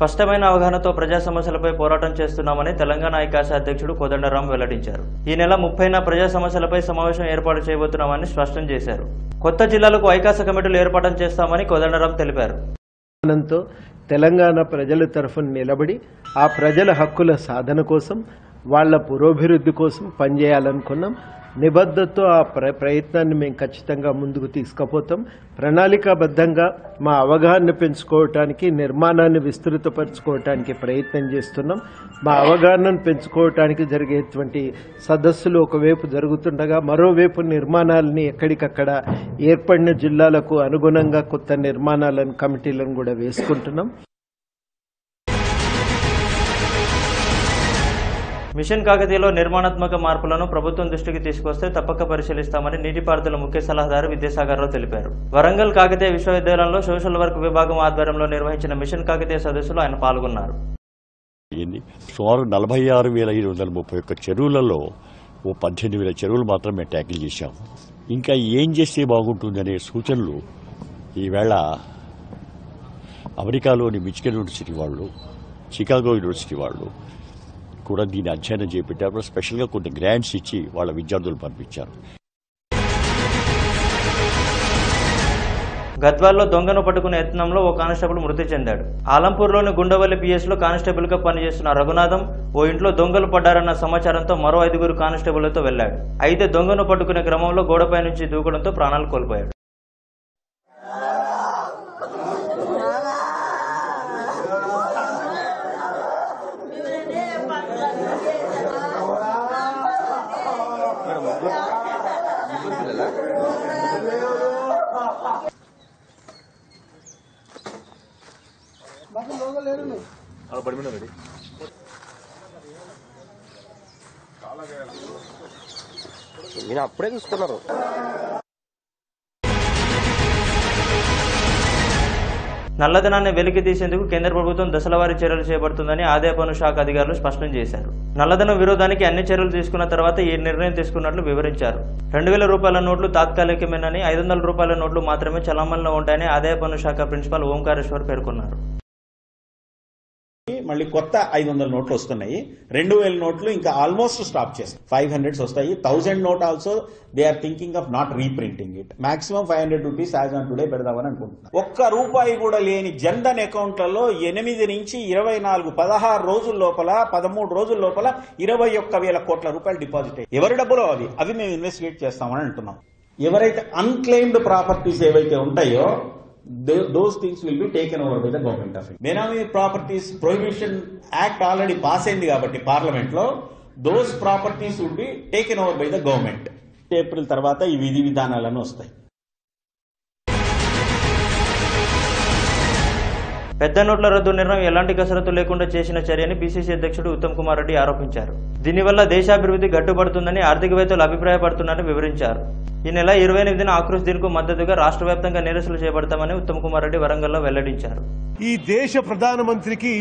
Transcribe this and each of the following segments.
స్పష్టమైన అవగాహనతో ప్రజా సమస్యలపై పోరాటం చేస్తున్నామని తెలంగాణ ఐకాస అధ్యక్షుడు కోదండరాం వెల్లడించారు ఈ నెల ముప్పైన ప్రజా సమస్యలపై సమావేశం ఏర్పాటు చేయబోతున్నామని స్పష్టం చేశారు కొత్త జిల్లాలకు ఐకాస కమిటీలు ఏర్పాటు చేస్తామని కోదండరాం తెలిపారు తో తెలంగాణ ప్రజల తరఫున నిలబడి ఆ ప్రజల హక్కుల సాధన కోసం వాళ్ళ పురోభివృద్ధి కోసం పనిచేయాలనుకున్నాం నిబద్ధతతో ఆ ప్ర ప్రయత్నాన్ని మేము ఖచ్చితంగా ముందుకు తీసుకుపోతాం ప్రణాళికాబద్ధంగా మా అవగాహన పెంచుకోవటానికి నిర్మాణాన్ని విస్తృతపరచుకోవటానికి ప్రయత్నం చేస్తున్నాం మా అవగాహనను పెంచుకోవటానికి జరిగేటువంటి సదస్సులు ఒకవైపు జరుగుతుండగా మరోవైపు నిర్మాణాలని ఎక్కడికక్కడ ఏర్పడిన జిల్లాలకు అనుగుణంగా కొత్త నిర్మాణాలను కమిటీలను కూడా వేసుకుంటున్నాం మిషన్ కాకతీయలో నిర్మాణాత్మక మార్పులను ప్రభుత్వం దృష్టికి తీసుకొస్తే తప్పక పరిశీలిస్తామని నీటిపారుదల ముఖ్య సలహాదారు విద్యాసాగర్రావు తెలిపారు వరంగల్ కాకతీయ విశ్వవిద్యాలయంలో సోషల్ వర్క్ విభాగం ఆధ్వర్యంలో నిర్వహించిన మిషన్ కాకతీయ సదస్సులో ఆయన పాల్గొన్నారు అయింది సుమారు నలభై ఆరు వేల ఐదు వందల ముప్పై ఒక్క చెరువులలో ఓ పద్దెనిమిది వేల చెరువులు మాత్రం మేము ట్యాకిల్ చేశాము ఇంకా ఏం చేస్తే బాగుంటుందనే సూచనలు ఈవేళ అమెరికాలోని మిచిగన్ యూనివర్సిటీ వాళ్ళు చికాగో యూనివర్సిటీ వాళ్ళు కూడా దీన్ని అధ్యయనం చేపట్టారు స్పెషల్గా కొన్ని గ్రాంట్స్ ఇచ్చి వాళ్ళ విద్యార్థులు పంపించారు గద్వాల్లో దొంగను పట్టుకునే యత్నంలో ఓ కానిస్టేబుల్ మృతి చెందాడు ఆలంపూర్లోని గుండవల్లి పిఎస్ లో కానిస్టేబుల్ గా పనిచేస్తున్న రఘునాథం ఓ ఇంట్లో దొంగలు పడ్డారన్న సమాచారంతో మరో ఐదుగురు కానిస్టేబుళ్లతో వెళ్లాడు అయితే దొంగను పట్టుకునే క్రమంలో గోడపై నుంచి దూకడంతో ప్రాణాలు కోల్పోయాడు నేను అప్పుడే చూసుకున్నారు నల్లధనాన్ని వెలికి తీసేందుకు కేంద్ర ప్రభుత్వం దశలవారీ చర్యలు చేపడుతుందని ఆదాయ పన్ను శాఖ అధికారులు స్పష్టం చేశారు నల్లధనం విరోధానికి అన్ని చర్యలు తీసుకున్న తర్వాత ఈ నిర్ణయం తీసుకున్నట్లు వివరించారు రెండు వేల రూపాయల నోట్లు తాత్కాలికమేనని ఐదు వందల రూపాయల నోట్లు మాత్రమే చలామణిలో ఉంటాయని ఆదాయ పన్ను శాఖ ప్రిన్సిపాల్ ఓంకారేశ్వర్ పేర్కొన్నారు మళ్ళీ కొత్త ఐదు వందల నోట్లు వస్తున్నాయి రెండు వేల నోట్లు ఇంకా ఆల్మోస్ట్ స్టాప్ చేస్తాయి ఫైవ్ హండ్రెడ్స్ వస్తాయి thousand note also they are thinking of not reprinting it maximum five hundred rupees as on today పెడదామని అనుకుంటున్నాను ఒక్క రూపాయి కూడా లేని జన్ధన్ అకౌంట్లలో ఎనిమిది నుంచి ఇరవై నాలుగు పదహారు రోజుల లోపల పదమూడు రోజుల లోపల ఇరవై ఒక్క వేల కోట్ల రూపాయలు డిపాజిట్ అయ్యాయి ఎవరి డబ్బులో అవి అవి మేము ఇన్వెస్టిగేట్ చేస్తామని అంటున్నాం ఎవరైతే అన్క్లెయిమ్డ్ ప్రాపర్టీస్ ఏవైతే ఉంటాయో those things will be taken over by the government of India. Benami properties prohibition act already pass అయింది కాబట్టి పార్లమెంట్ లో those properties would be taken over by the government April తర్వాత ఈ విధి విధానాలను వస్తాయి పెద్ద నోట్ల రద్దు నిర్ణయం ఎలాంటి కసరత్తు లేకుండా చేసిన చర్యని పిసిసి అధ్యక్షుడు ఉత్తమ్ కుమార్ రెడ్డి ఆరోపించారు దీనివల్ల దేశాభివృద్ధి గట్టుబడుతుందని ఆర్థికవేత్తలు అభిప్రాయపడుతున్నారని వివరించారు ఈ నెల ఇరవై ఎనిమిదిన ఆక్రోశ్ దీనికి మద్దతుగా రాష్ట్ర వ్యాప్తంగా నిరసనలు చేపడతామని ఉత్తమ్ కుమార్ రెడ్డి వరంగల్లో వెల్లడించారు ఈ దేశ ప్రధానమంత్రికి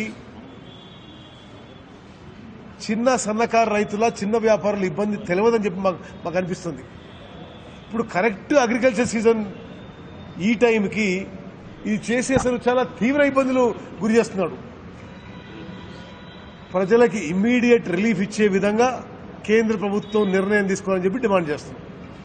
చిన్న సన్నకారు రైతుల చిన్న వ్యాపారుల ఇబ్బంది తెలియదని చెప్పి మాకు మాకు అనిపిస్తుంది ఇప్పుడు కరెక్ట్ అగ్రికల్చర్ సీజన్ ఈ టైంకి ఇది చేసి అసలు చాలా తీవ్ర ఇబ్బందులు గురి చేస్తున్నాడు ప్రజలకి ఇమ్మీడియట్ రిలీఫ్ ఇచ్చే విధంగా కేంద్ర ప్రభుత్వం నిర్ణయం తీసుకోవాలని చెప్పి డిమాండ్ చేస్తున్నాం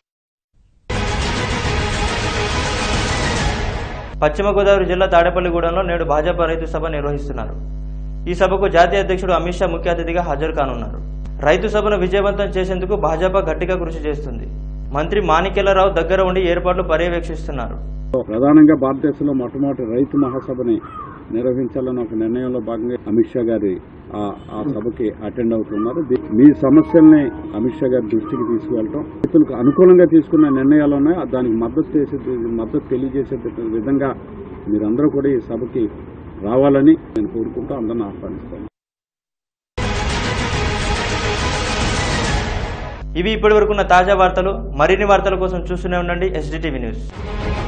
పశ్చిమ గోదావరి జిల్లా తాడేపల్లిగూడెంలో నేడు భాజపా రైతు సభ నిర్వహిస్తున్నారు ఈ సభకు జాతీయ అధ్యక్షుడు అమిత్ షా ముఖ్య అతిథిగా హాజరు కానున్నారు రైతు సభను విజయవంతం చేసేందుకు భాజపా గట్టిగా కృషి చేస్తుంది మంత్రి మాణిక్యలరావు దగ్గర ఉండి ఏర్పాట్లు పర్యవేక్షిస్తున్నారు ప్రధానంగా భారతదేశంలో మొట్టమొదటి రైతు మహాసభని నిర్వహించాలన్న ఒక నిర్ణయంలో భాగంగా అమిత్ షా గారి ఆ- ఆ సభకి అటెండ్ అవుతున్నారు ది- మీ సమస్యల్ని అమిత్ షా గారి దృష్టికి తీసుకువెళ్ళటం రైతులకు అనుకూలంగా తీసుకున్న నిర్ణయాలు ఉన్నాయి దానికి మద్దతు చేసే మద్దతు తెలియజేసే విధంగా మీరందరూ కూడా ఈ సభకి రావాలని నేను కోరుకుంటూ అందరిని ఆహ్వానిస్తాను ఇవి ఇప్పటివరకున్న తాజా వార్తలు మరిన్ని వార్తల కోసం చూస్తూనే ఉండండి ఎస్డిటీవీ న్యూస్